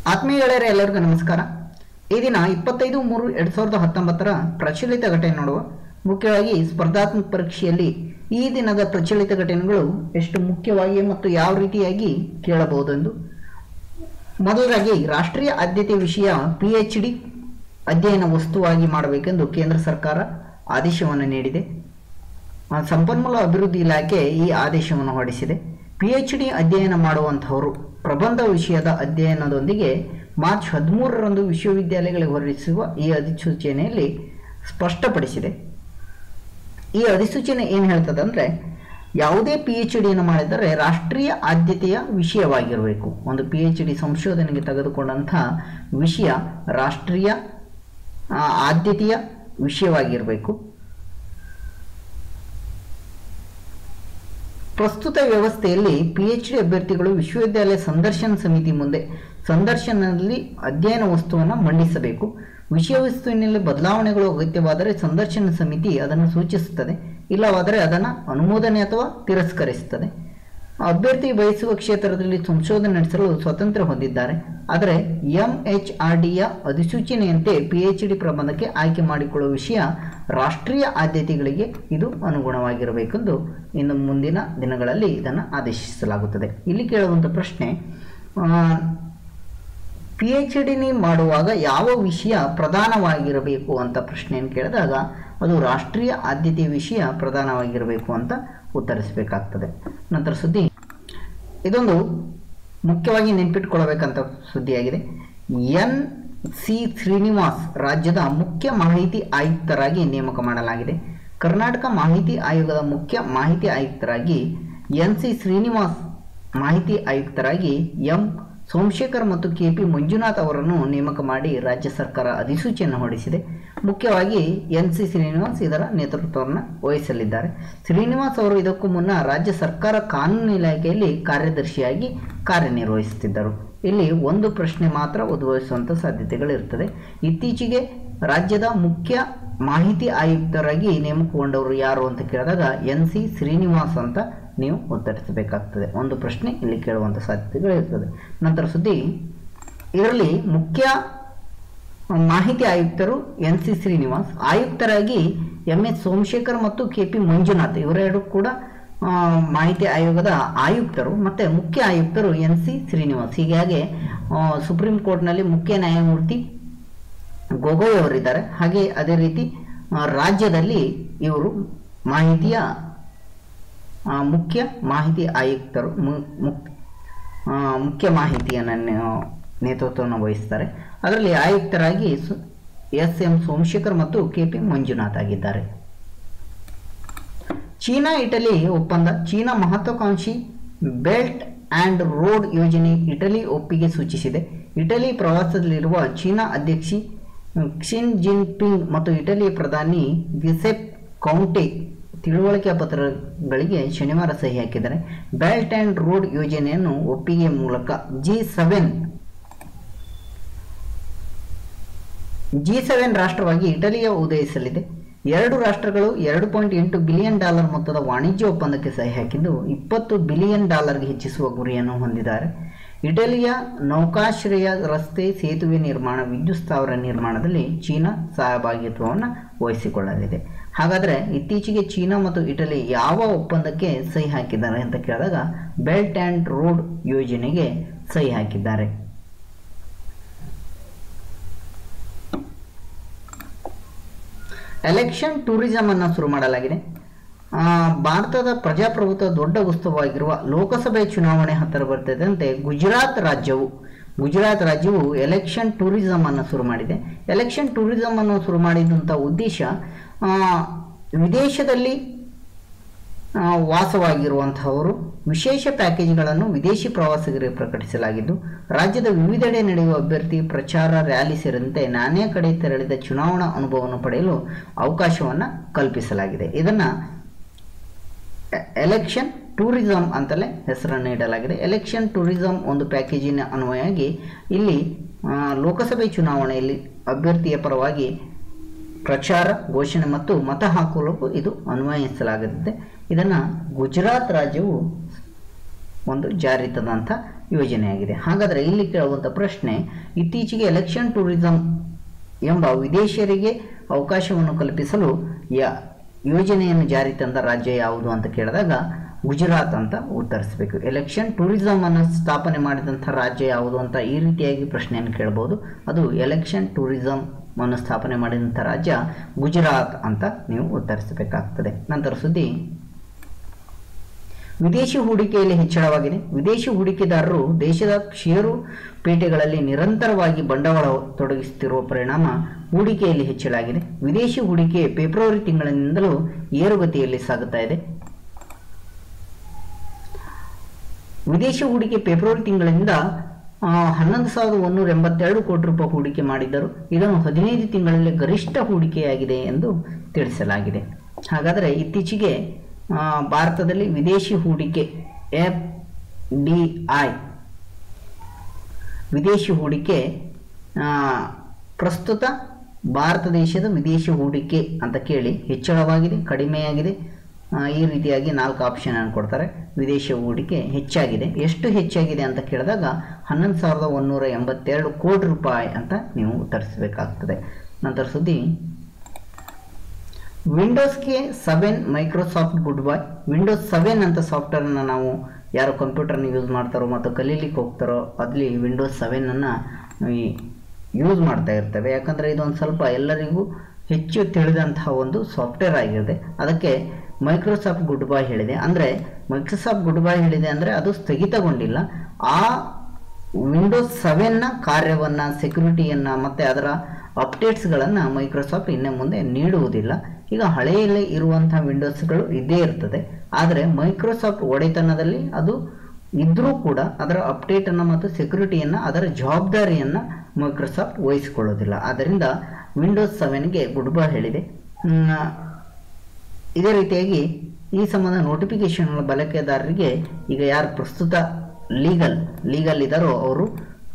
ಆತ್ಮೀಯ ಗೆಳೆಯರೆ ಎಲ್ಲರಿಗೂ ನಮಸ್ಕಾರ ಈ ದಿನ ಇಪ್ಪತ್ತೈದು ಮೂರು ಎರಡು ಸಾವಿರದ ಹತ್ತೊಂಬತ್ತರ ಪ್ರಚಲಿತ ಘಟನೆ ನೋಡುವ ಮುಖ್ಯವಾಗಿ ಸ್ಪರ್ಧಾತ್ಮಕ ಪರೀಕ್ಷೆಯಲ್ಲಿ ಈ ದಿನದ ಪ್ರಚಲಿತ ಘಟನೆಗಳು ಎಷ್ಟು ಮುಖ್ಯವಾಗಿ ಮತ್ತು ಯಾವ ರೀತಿಯಾಗಿ ಕೇಳಬಹುದೆಂದು ಮೊದಲಾಗಿ ರಾಷ್ಟ್ರೀಯ ಆದ್ಯತೆ ವಿಷಯ ಪಿ ಎಚ್ ಡಿ ಅಧ್ಯಯನ ವಸ್ತುವಾಗಿ ಮಾಡಬೇಕೆಂದು ಕೇಂದ್ರ ಸರ್ಕಾರ ಆದೇಶವನ್ನು ನೀಡಿದೆ ಆ, ಸಂಪನ್ಮೂಲ ಅಭಿವೃದ್ಧಿ ಇಲಾಖೆ ಈ ಆದೇಶವನ್ನು ಹೊರಡಿಸಿದೆ ಪಿ ಎಚ್ ಡಿ ಅಧ್ಯಯನ ಮಾಡುವಂತಹವರು ಪ್ರಬಂಧ ವಿಷಯದ ಅಧ್ಯಯನದೊಂದಿಗೆ ಮಾರ್ಚ್ ಹದಿಮೂರರಂದು ವಿಶ್ವವಿದ್ಯಾಲಯಗಳಿಗೆ ಹೊರಡಿಸುವ ಈ ಅಧಿಸೂಚನೆಯಲ್ಲಿ ಸ್ಪಷ್ಟಪಡಿಸಿದೆ ಈ ಅಧಿಸೂಚನೆ ಏನು ಹೇಳ್ತದೆ ಅಂದರೆ ಯಾವುದೇ ಪಿ ಎಚ್ ಡಿಯನ್ನು ಮಾಡಿದರೆ ರಾಷ್ಟ್ರೀಯ ಆದ್ಯತೆಯ ವಿಷಯವಾಗಿರಬೇಕು ಒಂದು ಪಿ ಎಚ್ ಡಿ ಸಂಶೋಧನೆಗೆ ತೆಗೆದುಕೊಂಡಂಥ ವಿಷಯ ರಾಷ್ಟ್ರೀಯ ಆ, ಆದ್ಯತೆಯ ವಿಷಯವಾಗಿರಬೇಕು ಪ್ರಸ್ತುತ ವ್ಯವಸ್ಥೆಯಲ್ಲಿ ಪಿ ಎಚ್ ಡಿ ಅಭ್ಯರ್ಥಿಗಳು ವಿಶ್ವವಿದ್ಯಾಲಯ ಸಂದರ್ಶನ ಸಮಿತಿ ಮುಂದೆ ಸಂದರ್ಶನದಲ್ಲಿ ಅಧ್ಯಯನ ವಸ್ತುವನ್ನು ಮಂಡಿಸಬೇಕು ವಿಷಯ ವಸ್ತುವಿನಲ್ಲಿ ಬದಲಾವಣೆಗಳು ಅಗತ್ಯವಾದರೆ ಸಂದರ್ಶನ ಸಮಿತಿ ಅದನ್ನು ಸೂಚಿಸುತ್ತದೆ ಇಲ್ಲವಾದರೆ ಅದನ್ನು ಅನುಮೋದನೆ ಅಥವಾ ತಿರಸ್ಕರಿಸುತ್ತದೆ ಅಭ್ಯರ್ಥಿ ಬಯಸುವ ಕ್ಷೇತ್ರದಲ್ಲಿ ಸಂಶೋಧನೆ ನಡೆಸಲು ಸ್ವಾತಂತ್ರ್ಯ ಹೊಂದಿದ್ದಾರೆ ಆದರೆ ಎಂಎಚ್ಆರ್ಡಿಯ ಅಧಿಸೂಚನೆಯಂತೆ ಪಿಎಚ್ಡಿ ಪ್ರಬಂಧಕ್ಕೆ ಆಯ್ಕೆ ಮಾಡಿಕೊಳ್ಳುವ ವಿಷಯ ರಾಷ್ಟ್ರೀಯ ಆದ್ಯತೆಗಳಿಗೆ ಇದು ಅನುಗುಣವಾಗಿರಬೇಕೆಂದು ಇನ್ನು ಮುಂದಿನ ದಿನಗಳಲ್ಲಿ ಇದನ್ನು ಆದೇಶಿಸಲಾಗುತ್ತದೆ ಇಲ್ಲಿ ಕೇಳುವಂಥ ಪ್ರಶ್ನೆ ಪಿ ಎಚ್ ಡಿ ಮಾಡುವಾಗ ಯಾವ ವಿಷಯ ಪ್ರಧಾನವಾಗಿರಬೇಕು ಅಂತ ಪ್ರಶ್ನೆಯನ್ನು ಕೇಳಿದಾಗ ಅದು ರಾಷ್ಟ್ರೀಯ ಆದ್ಯತೆಯ ವಿಷಯ ಪ್ರಧಾನವಾಗಿರಬೇಕು ಅಂತ ಉತ್ತರಿಸಬೇಕಾಗ್ತದೆ ನಂತರ ಸುದ್ದಿ ಇದೊಂದು ಮುಖ್ಯವಾಗಿ ನೆನ್ಪಿಟ್ಕೊಳ್ಬೇಕಂತ ಸುದ್ದಿಯಾಗಿದೆ ಎನ್ ಸಿ ಶ್ರೀನಿವಾಸ್ ರಾಜ್ಯದ ಮುಖ್ಯ ಮಾಹಿತಿ ಆಯುಕ್ತರಾಗಿ ನೇಮಕ ಮಾಡಲಾಗಿದೆ ಕರ್ನಾಟಕ ಮಾಹಿತಿ ಆಯೋಗದ ಮುಖ್ಯ ಮಾಹಿತಿ ಆಯುಕ್ತರಾಗಿ ಎನ್ ಸಿ ಶ್ರೀನಿವಾಸ್ ಮಾಹಿತಿ ಆಯುಕ್ತರಾಗಿ ಎಂ ಸೋಮಶೇಖರ್ ಮತ್ತು ಕೆ ಪಿ ಮಂಜುನಾಥ್ ಅವರನ್ನು ನೇಮಕ ಮಾಡಿ ರಾಜ್ಯ ಸರ್ಕಾರ ಅಧಿಸೂಚನೆ ಹೊರಡಿಸಿದೆ ಮುಖ್ಯವಾಗಿ ಎನ್ ಸಿ ಶ್ರೀನಿವಾಸ್ ಇದರ ನೇತೃತ್ವವನ್ನು ವಹಿಸಲಿದ್ದಾರೆ ಶ್ರೀನಿವಾಸ್ ಅವರು ಇದಕ್ಕೂ ಮುನ್ನ ರಾಜ್ಯ ಸರ್ಕಾರ ಕಾನೂನು ಇಲಾಖೆಯಲ್ಲಿ ಕಾರ್ಯದರ್ಶಿಯಾಗಿ ಕಾರ್ಯನಿರ್ವಹಿಸುತ್ತಿದ್ದರು ಇಲ್ಲಿ ಒಂದು ಪ್ರಶ್ನೆ ಮಾತ್ರ ಉದ್ಭವಿಸುವಂಥ ಸಾಧ್ಯತೆಗಳಿರ್ತದೆ ಇತ್ತೀಚೆಗೆ ರಾಜ್ಯದ ಮುಖ್ಯ ಮಾಹಿತಿ ಆಯುಕ್ತರಾಗಿ ನೇಮಕಗೊಂಡವರು ಯಾರು ಅಂತ ಕೇಳಿದಾಗ ಎನ್ ಸಿ ಶ್ರೀನಿವಾಸ್ ಅಂತ ನೀವು ಉತ್ತರಿಸಬೇಕಾಗ್ತದೆ ಒಂದು ಪ್ರಶ್ನೆ ಇಲ್ಲಿ ಕೇಳುವಂಥ ಸಾಧ್ಯತೆಗಳಿರ್ತದೆ ನಂತರ ಸುದ್ದಿ ಇದರಲ್ಲಿ ಮುಖ್ಯ ಮಾಹಿತಿ ಆಯುಕ್ತರು ಎನ್ ಸಿ ಶ್ರೀನಿವಾಸ್ ಆಯುಕ್ತರಾಗಿ ಎಂ ಎಸ್ ಸೋಮಶೇಖರ್ ಮತ್ತು ಕೆ ಪಿ ಮಂಜುನಾಥ್ ಇವರೆರಡು ಕೂಡ ಆ, ಮಾಹಿತಿ ಆಯೋಗದ ಆಯುಕ್ತರು ಮತ್ತು ಮುಖ್ಯ ಆಯುಕ್ತರು ಎನ್ ಸಿ ಶ್ರೀನಿವಾಸ್ ಹೀಗಾಗಿ ಆ, ಸುಪ್ರೀಂ ಕೋರ್ಟ್ನಲ್ಲಿ ಮುಖ್ಯ ನ್ಯಾಯಮೂರ್ತಿ ಗೊಗೊಯ್ ಅವರಿದ್ದಾರೆ ಹಾಗೆ ಅದೇ ರೀತಿ ಆ, ರಾಜ್ಯದಲ್ಲಿ ಇವರು ಮಾಹಿತಿಯ ಆ, ಮುಖ್ಯ ಮಾಹಿತಿ ಆಯುಕ್ತರು ಮು- ಮುಕ್- ಆ, ಮುಖ್ಯ ಮಾಹಿತಿಯನ್ನು ನೇತೃತ್ವವನ್ನು ವಹಿಸ್ತಾರೆ ಅದರಲ್ಲಿ ಆಯುಕ್ತರಾಗಿ ಸು- ಎಸ್ ಎಂ ಸೋಮಶೇಖರ್ ಮತ್ತು ಕೆ ಪಿ ಮಂಜುನಾಥ್ ಆಗಿದ್ದಾರೆ ಚೀನಾ ಇಟಲಿ ಒಪ್ಪಂದ ಚೀನಾ ಮಹತ್ವಾಕಾಂಕ್ಷಿ ಬೆಲ್ಟ್ ಆ್ಯಂಡ್ ರೋಡ್ ಯೋಜನೆ ಇಟಲಿ ಒಪ್ಪಿಗೆ ಸೂಚಿಸಿದೆ ಇಟಲಿ ಪ್ರವಾಸದಲ್ಲಿರುವ ಚೀನಾ ಅಧ್ಯಕ್ಷಿ ಕ್ಸಿನ್ ಜಿನ್ಪಿಂಗ್ ಮತ್ತು ಇಟಲಿಯ ಪ್ರಧಾನಿ ಗಿಸೆಪ್ ಕೌಂಟೆ ತಿಳುವಳಿಕೆ ಪತ್ರಗಳಿಗೆ ಶನಿವಾರ ಸಹಿ ಹಾಕಿದ್ದಾರೆ ಬೆಲ್ಟ್ ಆ್ಯಂಡ್ ರೋಡ್ ಯೋಜನೆಯನ್ನು ಒಪ್ಪಿಗೆ ಮೂಲಕ ಜಿ ಸೆವೆನ್ ಜಿ ಸೆವೆನ್ ರಾಷ್ಟ್ರವಾಗಿ ಇಟಲಿಯ ಉದಯಿಸಲಿದೆ ಎರಡು ರಾಷ್ಟ್ರಗಳು ಎರಡು ಪಾಯಿಂಟ್ ಎಂಟು ಬಿಲಿಯನ್ ಡಾಲರ್ ಮೊತ್ತದ ವಾಣಿಜ್ಯ ಒಪ್ಪಂದಕ್ಕೆ ಸಹಿ ಹಾಕಿದ್ದು ಇಪ್ಪತ್ತು ಬಿಲಿಯನ್ ಡಾಲರ್ಗೆ ಹೆಚ್ಚಿಸುವ ಗುರಿಯನ್ನು ಹೊಂದಿದ್ದಾರೆ ಇಟಲಿಯ ನೌಕಾಶ್ರಯ ರಸ್ತೆ ಸೇತುವೆ ನಿರ್ಮಾಣ ವಿದ್ಯುತ್ ಸ್ಥಾವರ ನಿರ್ಮಾಣದಲ್ಲಿ ಚೀನಾ ಸಹಭಾಗಿತ್ವವನ್ನು ವಹಿಸಿಕೊಳ್ಳಲಿದೆ ಹಾಗಾದರೆ ಇತ್ತೀಚೆಗೆ ಚೀನಾ ಮತ್ತು ಇಟಲಿ ಯಾವ ಒಪ್ಪಂದಕ್ಕೆ ಸಹಿ ಹಾಕಿದ್ದಾರೆ ಅಂತ ಕೇಳಿದಾಗ ಬೆಲ್ಟ್ ಆ್ಯಂಡ್ ರೋಡ್ ಯೋಜನೆಗೆ ಸಹಿ ಹಾಕಿದ್ದಾರೆ ಎಲೆಕ್ಷನ್ ಟೂರಿಸಂ ಅನ್ನು ಶುರು ಮಾಡಲಾಗಿದೆ ಆ, ಭಾರತದ ಪ್ರಜಾಪ್ರಭುತ್ವ ದೊಡ್ಡ ಉತ್ಸವವಾಗಿರುವ ಲೋಕಸಭೆ ಚುನಾವಣೆ ಹತ್ತಿರ ಬರ್ತಿದ್ದಂತೆ ಗುಜರಾತ್ ರಾಜ್ಯವು ಗುಜರಾತ್ ರಾಜ್ಯವು ಎಲೆಕ್ಷನ್ ಟೂರಿಸಂ ಅನ್ನು ಶುರು ಮಾಡಿದೆ ಎಲೆಕ್ಷನ್ ಟೂರಿಸಂ ಅನ್ನು ಶುರು ಮಾಡಿದಂಥ ಉದ್ದೇಶ ಆ, ವಿದೇಶದಲ್ಲಿ ಆ, ವಾಸವಾಗಿರುವಂತಹವರು ವಿಶೇಷ ಪ್ಯಾಕೇಜ್ಗಳನ್ನು ವಿದೇಶಿ ಪ್ರವಾಸಿಗರಿಗೆ ಪ್ರಕಟಿಸಲಾಗಿದ್ದು ರಾಜ್ಯದ ವಿವಿಧೆಡೆ ನಡೆಯುವ ಅಭ್ಯರ್ಥಿ ಪ್ರಚಾರ ರ್ಯಾಲಿ ಸೇರಿದಂತೆ ನಾನೇ ಕಡೆ ತೆರಳಿದ ಚುನಾವಣಾ ಅನುಭವವನ್ನು ಪಡೆಯಲು ಅವಕಾಶವನ್ನು ಕಲ್ಪಿಸಲಾಗಿದೆ ಇದನ್ನು ಎಲೆಕ್ಷನ್ ಟೂರಿಸಂ ಅಂತಲೇ ಹೆಸರನ್ನು ನೀಡಲಾಗಿದೆ ಎಲೆಕ್ಷನ್ ಟೂರಿಸಂ ಒಂದು ಪ್ಯಾಕೇಜಿನ ಅನ್ವಯವಾಗಿ ಇಲ್ಲಿ ಆ, ಲೋಕಸಭೆ ಚುನಾವಣೆಯಲ್ಲಿ ಅಭ್ಯರ್ಥಿಯ ಪರವಾಗಿ ಪ್ರಚಾರ ಘೋಷಣೆ ಮತ್ತು ಮತ ಹಾಕಲು ಇದು ಅನ್ವಯಿಸಲಾಗುತ್ತದೆ ಇದನ್ನು ಗುಜರಾತ್ ರಾಜ್ಯವು ಒಂದು ಜಾರಿ ತಂದಂಥ ಯೋಜನೆಯಾಗಿದೆ ಹಾಗಾದರೆ ಇಲ್ಲಿ ಕೇಳುವಂಥ ಪ್ರಶ್ನೆ ಇತ್ತೀಚೆಗೆ ಎಲೆಕ್ಷನ್ ಟೂರಿಸಂ ಎಂಬ ವಿದೇಶಿಯರಿಗೆ ಅವಕಾಶವನ್ನು ಕಲ್ಪಿಸಲು ಯ ಯೋಜನೆಯನ್ನು ಜಾರಿ ತಂದ ರಾಜ್ಯ ಯಾವುದು ಅಂತ ಕೇಳಿದಾಗ ಗುಜರಾತ್ ಅಂತ ಉತ್ತರಿಸಬೇಕು ಎಲೆಕ್ಷನ್ ಟೂರಿಸಂ ಅನ್ನು ಸ್ಥಾಪನೆ ಮಾಡಿದಂಥ ರಾಜ್ಯ ಯಾವುದು ಅಂತ ಈ ರೀತಿಯಾಗಿ ಪ್ರಶ್ನೆಯನ್ನು ಕೇಳ್ಬೋದು ಅದು ಎಲೆಕ್ಷನ್ ಟೂರಿಸಂ ಅನ್ನು ಸ್ಥಾಪನೆ ಮಾಡಿದಂಥ ರಾಜ್ಯ ಗುಜರಾತ್ ಅಂತ ನೀವು ಉತ್ತರಿಸಬೇಕಾಗ್ತದೆ ನಂತರ ಸುದ್ದಿ ವಿದೇಶಿ ಹೂಡಿಕೆಯಲ್ಲಿ ಹೆಚ್ಚಳವಾಗಿದೆ ವಿದೇಶಿ ಹೂಡಿಕೆದಾರರು ದೇಶದ ಷೇರು ಪೇಟೆಗಳಲ್ಲಿ ನಿರಂತರವಾಗಿ ಬಂಡವಾಳ ತೊಡಗಿಸುತ್ತಿರುವ ಪರಿಣಾಮ ಹೂಡಿಕೆಯಲ್ಲಿ ಹೆಚ್ಚಳಾಗಿದೆ ವಿದೇಶಿ ಹೂಡಿಕೆ ಫೆಬ್ರವರಿ ತಿಂಗಳಿನಿಂದಲೂ ಏರುಗತಿಯಲ್ಲಿ ಸಾಗುತ್ತಾ ಇದೆ ವಿದೇಶಿ ಹೂಡಿಕೆ ಫೆಬ್ರವರಿ ತಿಂಗಳಿಂದ ಆ, ಹನ್ನೊಂದು ಸಾವಿರದ ಒಂದೂರ ಎಂಬತ್ತೆರಡು ಕೋಟಿ ರೂಪಾಯಿ ಹೂಡಿಕೆ ಮಾಡಿದ್ದರು ಇದನ್ನು ಹದಿನೈದು ತಿಂಗಳಲ್ಲಿ ಗರಿಷ್ಠ ಹೂಡಿಕೆಯಾಗಿದೆ ಎಂದು ತಿಳಿಸಲಾಗಿದೆ ಹಾಗಾದರೆ ಇತ್ತೀಚೆಗೆ ಆ, ಭಾರತದಲ್ಲಿ ವಿದೇಶಿ ಹೂಡಿಕೆ ಎಫ್ ಡಿ ಐ ವಿದೇಶಿ ಹೂಡಿಕೆ ಆ, ಪ್ರಸ್ತುತ ಭಾರತ ದೇಶದ ವಿದೇಶಿ ಹೂಡಿಕೆ ಅಂತ ಕೇಳಿ ಹೆಚ್ಚಳವಾಗಿದೆ ಕಡಿಮೆಯಾಗಿದೆ ಆ, ಈ ರೀತಿಯಾಗಿ ನಾಲ್ಕು ಆಪ್ಷನ್ ಅನ್ನು ಕೊಡ್ತಾರೆ ವಿದೇಶಿ ಹೂಡಿಕೆ ಹೆಚ್ಚಾಗಿದೆ ಎಷ್ಟು ಹೆಚ್ಚಾಗಿದೆ ಅಂತ ಕೇಳಿದಾಗ ಹನ್ನೊಂದು ಸಾವಿರದ ಒಂದೂರ ಎಂಬತ್ತೆರಡು ಕೋಟಿ ರೂಪಾಯಿ ಅಂತ ನೀವು ಉತ್ತರಿಸಬೇಕಾಗ್ತದೆ ನಂತರ ಸುದ್ದಿ ವಿಂಡೋಸ್ಗೆ seven Microsoft good bye Windows seven ಅಂತ ಸಾಫ್ಟ್ವೇರನ್ನು ನಾವು ಯಾರು ಕಂಪ್ಯೂಟರ್ನ ಯೂಸ್ ಮಾಡ್ತಾರೋ ಮತ್ತು ಕಲೀಲಿಕ್ಕೆ ಹೋಗ್ತಾರೋ ಅಲ್ಲಿ ವಿಂಡೋಸ್ ಸೆವೆನನ್ನು ಯೂಸ್ ಮಾಡ್ತಾ ಇರ್ತೇವೆ ಯಾಕಂದರೆ ಇದೊಂದು ಸ್ವಲ್ಪ ಎಲ್ಲರಿಗೂ ಹೆಚ್ಚು ತಿಳಿದಂತಹ ಒಂದು ಸಾಫ್ಟ್ವೇರ್ ಆಗಿರುತ್ತೆ ಅದಕ್ಕೆ ಮೈಕ್ರೋಸಾಫ್ಟ್ ಗುಡ್ ಬೈ ಹೇಳಿದೆ ಅಂದರೆ ಮೈಕ್ರೋಸಾಫ್ಟ್ ಗುಡ್ ಬೈ ಹೇಳಿದೆ ಅಂದರೆ ಅದು ಸ್ಥಗಿತಗೊಂಡಿಲ್ಲ ಆ ವಿಂಡೋಸ್ ಸೆವೆನ್ನ ಕಾರ್ಯವನ್ನು ಸೆಕ್ಯುರಿಟಿಯನ್ನು ಮತ್ತು ಅದರ ಅಪ್ಡೇಟ್ಸ್ಗಳನ್ನು ಮೈಕ್ರೋಸಾಫ್ಟ್ ಇನ್ನು ಮುಂದೆ ನೀಡುವುದಿಲ್ಲ ಈಗ ಹಳೆಯಲ್ಲಿ ಇರುವಂತಹ ವಿಂಡೋಸ್ಗಳು ಇದ್ದೇ ಇರ್ತದೆ ಆದರೆ ಮೈಕ್ರೋಸಾಫ್ಟ್ ಒಡೆತನದಲ್ಲಿ ಅದು ಇದ್ದರೂ ಕೂಡ ಅದರ ಅಪ್ಡೇಟನ್ನು ಮತ್ತು ಸೆಕ್ಯುರಿಟಿಯನ್ನು ಅದರ ಜವಾಬ್ದಾರಿಯನ್ನು ಮೈಕ್ರೋಸಾಫ್ಟ್ ವಹಿಸಿಕೊಳ್ಳೋದಿಲ್ಲ ಆದ್ದರಿಂದ ವಿಂಡೋಸ್ ಸೆವೆನ್ಗೆ ಗುಡ್ ಬೈ ಹೇಳಿದೆ ಹ್ಮ್, ಇದೇ ರೀತಿಯಾಗಿ ಈ ಸಂಬಂಧ ನೋಟಿಫಿಕೇಶನ್ ಬಳಕೆದಾರರಿಗೆ ಈಗ ಯಾರು ಪ್ರಸ್ತುತ ಲೀಗಲ್ ಲೀಗಲ್ ಇದ್ದಾರೋ ಅವರು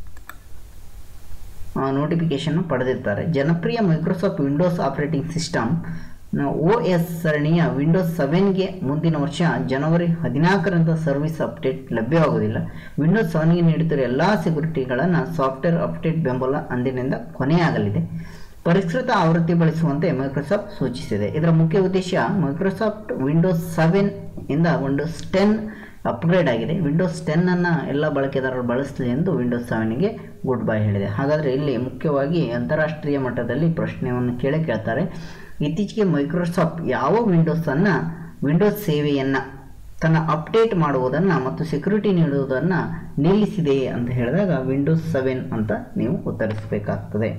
ನೋಟಿಫಿಕೇಶನ್ ಪಡೆದಿರ್ತಾರೆ ಜನಪ್ರಿಯ Microsoft Windows operating system O S ಸರಣಿಯ ವಿಂಡೋಸ್ ಸೆವೆನ್ಗೆ ಮುಂದಿನ ವರ್ಷ ಜನವರಿ ಹದಿನಾಲ್ಕರಿಂದ ಸರ್ವಿಸ್ ಅಪ್ಡೇಟ್ ಲಭ್ಯವಾಗುವುದಿಲ್ಲ ವಿಂಡೋಸ್ ಸೆವೆನ್ಗೆ ನೀಡುತ್ತಿರುವ ಎಲ್ಲ ಸೆಕ್ಯುರಿಟಿಗಳನ್ನು ಸಾಫ್ಟ್ವೇರ್ ಅಪ್ಡೇಟ್ ಬೆಂಬಲ ಅಂದಿನಿಂದ ಕೊನೆಯಾಗಲಿದೆ ಪರಿಷ್ಕೃತ ಆವೃತ್ತಿ ಬಳಸುವಂತೆ ಮೈಕ್ರೋಸಾಫ್ಟ್ ಸೂಚಿಸಿದೆ ಇದರ ಮುಖ್ಯ ಉದ್ದೇಶ ಮೈಕ್ರೋಸಾಫ್ಟ್ ವಿಂಡೋಸ್ ಸೆವೆನ್ ಇಂದ ವಿಂಡೋಸ್ ಟೆನ್ ಅಪ್ಗ್ರೇಡ್ ಆಗಿದೆ ವಿಂಡೋಸ್ ಟೆನ್ ಅನ್ನು ಎಲ್ಲ ಬಳಕೆದಾರರು ಬಳಸಲಿ ಎಂದು ವಿಂಡೋಸ್ ಸೆವೆನ್ಗೆ ಗುಡ್ ಬೈ ಹೇಳಿದೆ ಹಾಗಾದರೆ ಇಲ್ಲಿ ಮುಖ್ಯವಾಗಿ ಅಂತಾರಾಷ್ಟ್ರೀಯ ಮಟ್ಟದಲ್ಲಿ ಪ್ರಶ್ನೆಯನ್ನು ಕೇಳೇ ಕೇಳ್ತಾರೆ ಇತ್ತೀಚೆಗೆ ಮೈಕ್ರೋಸಾಫ್ಟ್ ಯಾವ ವಿಂಡೋಸನ್ನು ವಿಂಡೋಸ್ ಸೇವೆಯನ್ನು ತನ್ನ ಅಪ್ಡೇಟ್ ಮಾಡುವುದನ್ನು ಮತ್ತು ಸೆಕ್ಯುರಿಟಿ ನೀಡುವುದನ್ನು ನಿಲ್ಲಿಸಿದೆ ಅಂತ ಹೇಳಿದಾಗ ವಿಂಡೋಸ್ ಸೆವೆನ್ ಅಂತ ನೀವು ಉತ್ತರಿಸಬೇಕಾಗ್ತದೆ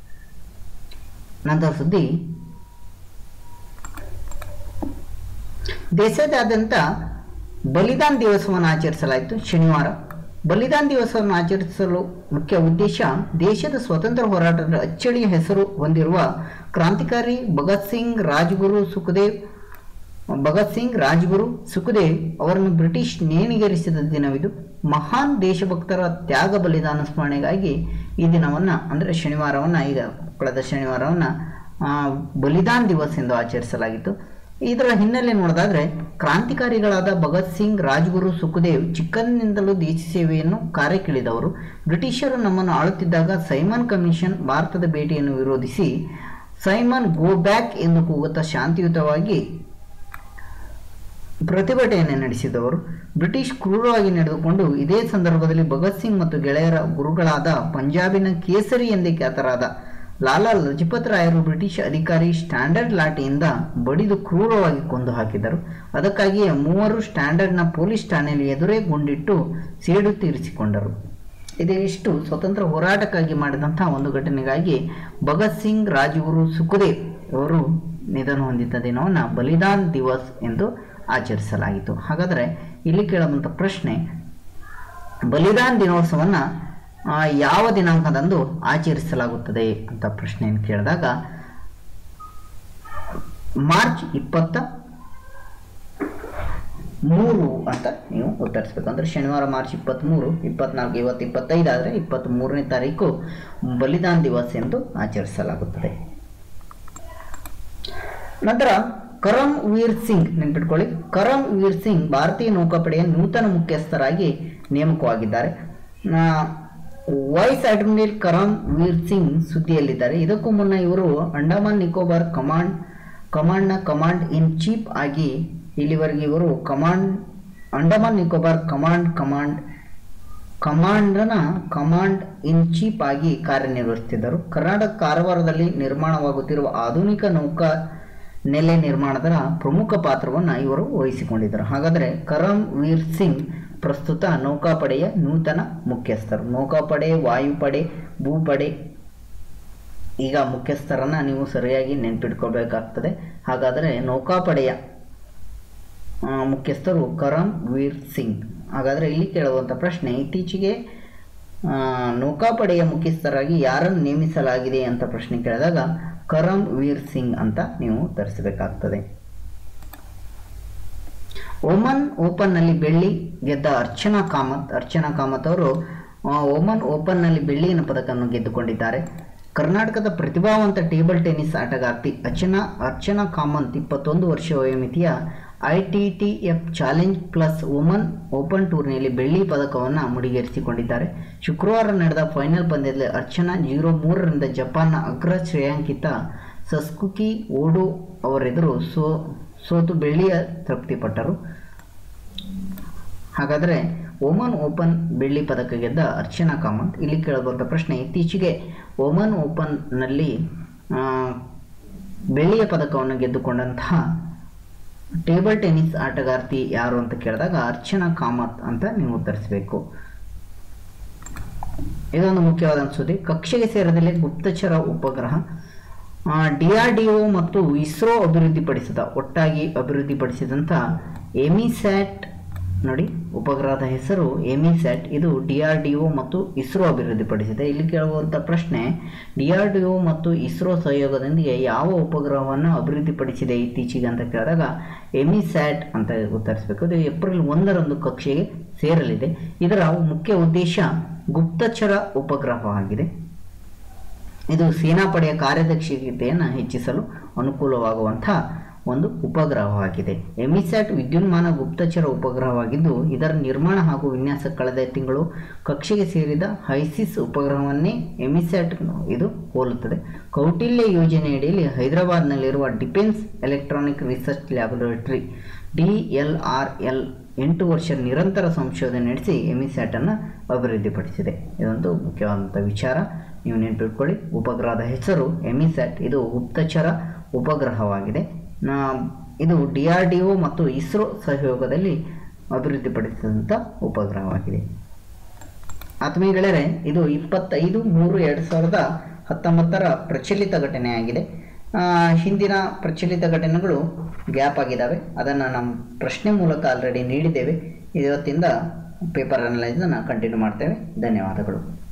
ನಂತರ ಸುದ್ದಿ ದೇಶದಾದ್ಯಂತ ಬಲಿದಾನ್ ದಿವಸವನ್ನು ಆಚರಿಸಲಾಯಿತು ಶನಿವಾರ ಬಲಿದಾನ್ ದಿವಸವನ್ನು ಆಚರಿಸಲು ಮುಖ್ಯ ಉದ್ದೇಶ ದೇಶದ ಸ್ವತಂತ್ರ ಹೋರಾಟದ ಅಚ್ಚಳಿಯ ಹೆಸರು ಹೊಂದಿರುವ ಕ್ರಾಂತಿಕಾರಿ ಭಗತ್ ಸಿಂಗ್ ರಾಜ್ಗುರು ಸುಖದೇವ್ ಭಗತ್ ಸಿಂಗ್ ರಾಜ್ಗುರು ಸುಖದೇವ್ ಅವರನ್ನು ಬ್ರಿಟಿಷ್ ನೇಣಿಗೇರಿಸಿದ ದಿನವಿದು ಮಹಾನ್ ದೇಶಭಕ್ತರ ತ್ಯಾಗ ಬಲಿದಾನ ಸ್ಮರಣೆಗಾಗಿ ಈ ದಿನವನ್ನು ಅಂದರೆ ಶನಿವಾರವನ್ನು ಈಗ ಕಳೆದ ಶನಿವಾರವನ್ನು ಬಲಿದಾನ್ ದಿವಸ್ ಎಂದು ಆಚರಿಸಲಾಗಿತ್ತು ಇದರ ಹಿನ್ನೆಲೆ ನೋಡೋದಾದ್ರೆ ಕ್ರಾಂತಿಕಾರಿಗಳಾದ ಭಗತ್ ಸಿಂಗ್ ರಾಜ್ಗುರು ಸುಖದೇವ್ ಚಿಕ್ಕಂದಿನಿಂದಲೂ ದೇಶ ಸೇವೆಯನ್ನು ಕಾರ್ಯಕ್ಕಿಳಿದವರು ಬ್ರಿಟಿಷರು ನಮ್ಮನ್ನು ಆಳುತ್ತಿದ್ದಾಗ ಸೈಮನ್ ಕಮಿಷನ್ ಭಾರತದ ಭೇಟಿಯನ್ನು ವಿರೋಧಿಸಿ ಸೈಮನ್ ಗೋ ಬ್ಯಾಕ್ ಎಂದು ಕೂಗುತ್ತಾ ಶಾಂತಿಯುತವಾಗಿ ಪ್ರತಿಭಟನೆ ನಡೆಸಿದವರು ಬ್ರಿಟಿಷ್ ಕ್ರೂರವಾಗಿ ನಡೆದುಕೊಂಡು ಇದೇ ಸಂದರ್ಭದಲ್ಲಿ ಭಗತ್ ಸಿಂಗ್ ಮತ್ತು ಗೆಳೆಯರ ಗುರುಗಳಾದ ಪಂಜಾಬಿನ ಕೇಸರಿ ಎಂದೇ ಖ್ಯಾತರಾದ ಲಾಲಾ ಲಜಪತ್ ರಾಯರು ಬ್ರಿಟಿಷ್ ಅಧಿಕಾರಿ ಸ್ಟ್ಯಾಂಡರ್ಡ್ ಲಾಠಿಯಿಂದ ಬಡಿದು ಕ್ರೂರವಾಗಿ ಕೊಂದು ಹಾಕಿದರು ಅದಕ್ಕಾಗಿಯೇ ಮೂವರು ಸ್ಟ್ಯಾಂಡರ್ಡ್ನ ಪೊಲೀಸ್ ಠಾಣೆಯಲ್ಲಿ ಎದುರೇ ಗುಂಡಿಟ್ಟು ಸೇಡು ತೀರಿಸಿಕೊಂಡರು ಇದಿಷ್ಟು ಸ್ವತಂತ್ರ ಹೋರಾಟಕ್ಕಾಗಿ ಮಾಡಿದಂತಹ ಒಂದು ಘಟನೆಗಾಗಿ ಭಗತ್ ಸಿಂಗ್ ರಾಜ್ಗುರು ಸುಖದೇವ್ ಅವರು ನಿಧನ ಹೊಂದಿದ್ದ ದಿನವನ್ನು ಬಲಿದಾನ್ ದಿವಸ್ ಎಂದು ಆಚರಿಸಲಾಗಿತ್ತು ಹಾಗಾದರೆ ಇಲ್ಲಿ ಕೇಳುವಂಥ ಪ್ರಶ್ನೆ ಬಲಿದಾನ್ ದಿನೋತ್ಸವವನ್ನು ಆ, ಯಾವ ದಿನಾಂಕದಂದು ಆಚರಿಸಲಾಗುತ್ತದೆ ಅಂತ ಪ್ರಶ್ನೆಯನ್ನು ಕೇಳಿದಾಗ ಮಾರ್ಚ್ ಇಪ್ಪತ್ತ ಮೂರು ಅಂತ ನೀವು ಉತ್ತರಿಸಬೇಕು ಅಂದರೆ ಶನಿವಾರ ಮಾರ್ಚ್ ಇಪ್ಪತ್ತ್ಮೂರು ಇಪ್ಪತ್ನಾಲ್ಕು ಇವತ್ತು ಇಪ್ಪತ್ತೈದು ಆದರೆ ಇಪ್ಪತ್ತ್ ಮೂರನೇ ತಾರೀಕು ಬಲಿದಾನ್ ದಿವಸ್ ಎಂದು ಆಚರಿಸಲಾಗುತ್ತದೆ ನಂತರ ಕರಮ್ ವೀರ್ ಸಿಂಗ್ ನೆನ್ಪಿಟ್ಕೊಳ್ಳಿ ಕರಮ್ ವೀರ್ ಸಿಂಗ್ ಭಾರತೀಯ ನೌಕಾಪಡೆಯ ನೂತನ ಮುಖ್ಯಸ್ಥರಾಗಿ ನೇಮಕವಾಗಿದ್ದಾರೆ ವೈಸ್ ಅಡ್ಮಿರಲ್ ಕರಾಮ್ ವೀರ್ ಸಿಂಗ್ ಸುದ್ದಿಯಲ್ಲಿದ್ದಾರೆ ಇದಕ್ಕೂ ಮುನ್ನ ಇವರು ಅಂಡಮಾನ್ ನಿಕೋಬಾರ್ ಕಮಾಂಡ್ ಕಮಾಂಡ್ನ ಕಮಾಂಡ್ ಇನ್ ಚೀಫ್ ಆಗಿ ಇಲ್ಲಿವರೆಗೆ ಇವರು command Andaman Nicobar command command ಕಮಾಂಡ್ನ ಕಮಾಂಡ್ ಇನ್ ಚೀಫ್ ಆಗಿ ಕಾರ್ಯನಿರ್ವಹಿಸುತ್ತಿದ್ದರು ಕರ್ನಾಟಕ ಕಾರವಾರದಲ್ಲಿ ನಿರ್ಮಾಣವಾಗುತ್ತಿರುವ ಆಧುನಿಕ ನೌಕಾ ನೆಲೆ ನಿರ್ಮಾಣದ ಪ್ರಮುಖ ಪಾತ್ರವನ್ನು ಇವರು ವಹಿಸಿಕೊಂಡಿದ್ದರು ಹಾಗಾದರೆ ಕರಮ್ ವೀರ್ ಸಿಂಗ್ ಪ್ರಸ್ತುತ ನೌಕಾಪಡೆಯ ನೂತನ ಮುಖ್ಯಸ್ಥರು ನೌಕಾಪಡೆ ವಾಯುಪಡೆ ಭೂಪಡೆ ಈಗ ಮುಖ್ಯಸ್ಥರನ್ನ ನೀವು ಸರಿಯಾಗಿ ನೆನ್ಪಿಟ್ಕೊಳ್ಬೇಕಾಗ್ತದೆ ಹಾಗಾದರೆ ನೌಕಾಪಡೆಯ ಆ, ಮುಖ್ಯಸ್ಥರು ಕರಮ್ ವೀರ್ ಸಿಂಗ್ ಹಾಗಾದರೆ ಇಲ್ಲಿ ಕೇಳುವಂಥ ಪ್ರಶ್ನೆ ಇತ್ತೀಚೆಗೆ ಆ, ನೌಕಾಪಡೆಯ ಮುಖ್ಯಸ್ಥರಾಗಿ ಯಾರನ್ನು ನೇಮಿಸಲಾಗಿದೆ ಅಂತ ಪ್ರಶ್ನೆ ಕೇಳಿದಾಗ ಕರಮ್ ವೀರ್ ಸಿಂಗ್ ಅಂತ ನೀವು ಉತ್ತರಿಸಬೇಕಾಗ್ತದೆ ಓಮನ್ ಓಪನ್ನಲ್ಲಿ ಬೆಳ್ಳಿ ಗೆದ್ದ ಅರ್ಚನಾ ಕಾಮತ್ ಅರ್ಚನಾ ಕಾಮತ್ ಅವರು ಆ, ಓಮನ್ ಓಪನ್ನಲ್ಲಿ ಬೆಳ್ಳಿಯ ಪದಕವನ್ನು ಗೆದ್ದುಕೊಂಡಿದ್ದಾರೆ ಕರ್ನಾಟಕದ ಪ್ರತಿಭಾವಂತ ಟೇಬಲ್ ಟೆನ್ನಿಸ್ ಆಟಗಾರ್ತಿ ಅರ್ಚನಾ ಅರ್ಚನಾ ಕಾಮತ್ ಇಪ್ಪತ್ತೊಂದು ವರ್ಷ ವಯೋಮಿತಿಯ I T T F challenge plus woman open ಟೂರ್ನಿಯಲ್ಲಿ ಬೆಳ್ಳಿ ಪದಕವನ್ನು ಮುಡಿಗೇರಿಸಿಕೊಂಡಿದ್ದಾರೆ ಶುಕ್ರವಾರ ನಡೆದ ಫೈನಲ್ ಪಂದ್ಯದಲ್ಲಿ ಅರ್ಚನಾ ಜೀರೋ ಮೂರರಿಂದ ಜಪಾನ್ನ ಅಗ್ರ ಶ್ರೇಯಾಂಕಿತ ಸಸ್ಕುಕಿ ಓಡೋ ಅವರೆದುರು ಸೋ ಸೋತು ಬೆಳ್ಳಿಯ ತೃಪ್ತಿಪಟ್ಟರು ಹಾಗಾದರೆ ಓಮನ್ ಓಪನ್ ಬೆಳ್ಳಿ ಪದಕ ಗೆದ್ದ ಅರ್ಚನಾ ಕಾಮತ್ ಇಲ್ಲಿ ಕೇಳಬಂದ ಪ್ರಶ್ನೆ ಇತ್ತೀಚೆಗೆ ಓಮನ್ ಓಪನ್ನಲ್ಲಿ ಆ, ಬೆಳ್ಳಿಯ ಪದಕವನ್ನು ಗೆದ್ದುಕೊಂಡಂತಹ ಟೇಬಲ್ ಟೆನ್ನಿಸ್ ಆಟಗಾರ್ತಿ ಯಾರು ಅಂತ ಕೇಳಿದಾಗ ಅರ್ಚನಾ ಕಾಮತ್ ಅಂತ ನೀವು ಉತ್ತರಿಸಬೇಕು ಇದೊಂದು ಮುಖ್ಯವಾದ ಸುದ್ದಿ ಕಕ್ಷೆಗೆ ಸೇರಿದಲ್ಲಿ ಗುಪ್ತಚರ ಉಪಗ್ರಹ ಡಿಆರ್ಡಿಒ ಮತ್ತು ಇಸ್ರೋ ಅಭಿವೃದ್ಧಿಪಡಿಸಿದ ಒಟ್ಟಾಗಿ ಅಭಿವೃದ್ಧಿಪಡಿಸಿದಂಥ ಎಮಿಸ್ಯಾಟ್ ನೋಡಿ ಉಪಗ್ರಹದ ಹೆಸರು ಎಮಿಸ್ಯಾಟ್ ಇದು ಡಿಆರ್ಡಿಒ ಮತ್ತು ಇಸ್ರೋ ಅಭಿವೃದ್ಧಿಪಡಿಸಿದೆ ಇಲ್ಲಿ ಕೇಳುವಂಥ ಪ್ರಶ್ನೆ ಡಿಆರ್ಡಿಒ ಮತ್ತು ಇಸ್ರೋ ಸಹಯೋಗದೊಂದಿಗೆ ಯಾವ ಉಪಗ್ರಹವನ್ನು ಅಭಿವೃದ್ಧಿಪಡಿಸಿದೆ ಇತ್ತೀಚೆಗೆ ಅಂತ ಕೇಳಿದಾಗ ಎಮಿಸ್ಯಾಟ್ ಅಂತ ಉತ್ತರಿಸಬೇಕು ಇದು ಏಪ್ರಿಲ್ ಒಂದರಂದು ಕಕ್ಷೆಗೆ ಸೇರಲಿದೆ ಇದರ ಮುಖ್ಯ ಉದ್ದೇಶ ಗುಪ್ತಚರ ಉಪಗ್ರಹವಾಗಿದೆ ಇದು ಸೇನಾಪಡೆಯ ಕಾರ್ಯದಕ್ಷತೆಯನ್ನು ಹೆಚ್ಚಿಸಲು ಅನುಕೂಲವಾಗುವಂತಹ ಒಂದು ಉಪಗ್ರಹವಾಗಿದೆ ಎಮಿಸ್ಯಾಟ್ ವಿದ್ಯುನ್ಮಾನ ಗುಪ್ತಚರ ಉಪಗ್ರಹವಾಗಿದ್ದು ಇದರ ನಿರ್ಮಾಣ ಹಾಗೂ ವಿನ್ಯಾಸ ಕಳೆದ ತಿಂಗಳು ಕಕ್ಷೆಗೆ ಸೇರಿದ ಹೈಸಿಸ್ ಉಪಗ್ರಹವನ್ನೇ ಎಮಿಸ್ಯಾಟ್ ಇದು ಹೋಲುತ್ತದೆ ಕೌಟಿಲ್ಯ ಯೋಜನೆಯಡಿಯಲ್ಲಿ ಹೈದರಾಬಾದ್ನಲ್ಲಿರುವ defence electronic research laboratory D L R L ಎಂಟು ವರ್ಷ ನಿರಂತರ ಸಂಶೋಧನೆ ನಡೆಸಿ ಎಮಿಸ್ಯಾಟನ್ನು ಅಭಿವೃದ್ಧಿಪಡಿಸಿದೆ ಇದೊಂದು ಮುಖ್ಯವಾದಂಥ ವಿಚಾರ ನೀವು ನೆನಪಿಟ್ಕೊಳ್ಳಿ ಉಪಗ್ರಹದ ಹೆಸರು ಎಮಿಸ್ಯಾಟ್ ಇದು ಗುಪ್ತಚರ ಉಪಗ್ರಹವಾಗಿದೆ ನಾ- ಇದು ಡಿ ಆರ್ ಡಿ ಒ ಮತ್ತು ಇಸ್ರೋ ಸಹಯೋಗದಲ್ಲಿ ಅಭಿವೃದ್ಧಿಪಡಿಸಿದಂಥ ಉಪಗ್ರಹವಾಗಿದೆ ಆತ್ಮೀಯಗಳೇ ಇದು ಇಪ್ಪತ್ತೈದು ಮೂರು ಎರಡು ಸಾವಿರದ ಹತ್ತೊಂಬತ್ತರ ಪ್ರಚಲಿತ ಘಟನೆಯಾಗಿದೆ ಆ, ಹಿಂದಿನ ಪ್ರಚಲಿತ ಘಟನೆಗಳು ಗ್ಯಾಪ್ ಆಗಿದ್ದಾವೆ ಅದನ್ನು ನಮ್ಮ ಪ್ರಶ್ನೆ ಮೂಲಕ ಆಲ್ರೆಡಿ ನೀಡಿದ್ದೇವೆ ಇವತ್ತಿಂದ ಪೇಪರ್ ಅನಲೈಸನ್ನು ಕಂಟಿನ್ಯೂ ಮಾಡ್ತೇವೆ ಧನ್ಯವಾದಗಳು